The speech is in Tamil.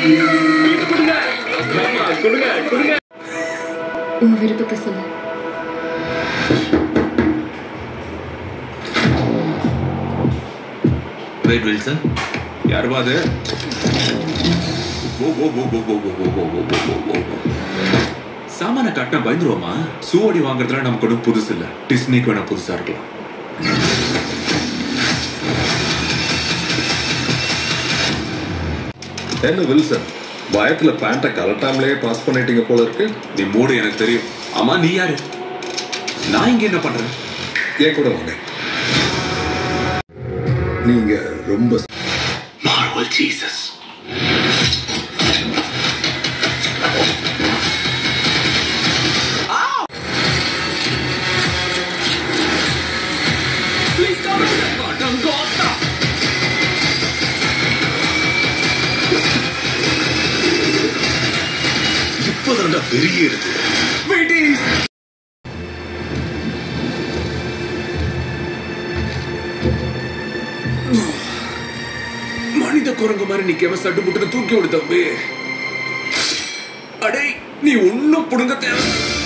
கொடுங்க கொடுங்க உன் விருப்பத்தை சொல்லு வெயிட் வில்சன் யாருமா அது ஓ ஓ ஓ ஓ ஓ ஓ ஓ ஓ ஓ ஓ ஓ ஓ சாமான காட்டினா பயந்துருவோமா சூவடி வாங்குறதுல நமக்கு ஒன்றும் புதுசு இல்லை டிஸ்னிக்கு வேணா புதுசா இருக்கலாம் என்ன வில்சன் பயத்துல பேண்ட்டை கலட்டாமலே பாஸ் பண்ணிட்டீங்க போல இருக்கு நீ மூடு எனக்கு தெரியும் ஆமா நீ யாரு நான் இங்க என்ன பண்றேன் ஏன் கூட வாங்க நீங்க ரொம்ப மார்வல் ஜீசஸ் இப்பதான்டா பெரிய இருக்கு மனித குரங்கு மாதிரி நிக்காம சட்டு புட்டுன்னு தூக்கி விடு தம்பி அடே நீ ஒன்னும் புடுங்க தேவை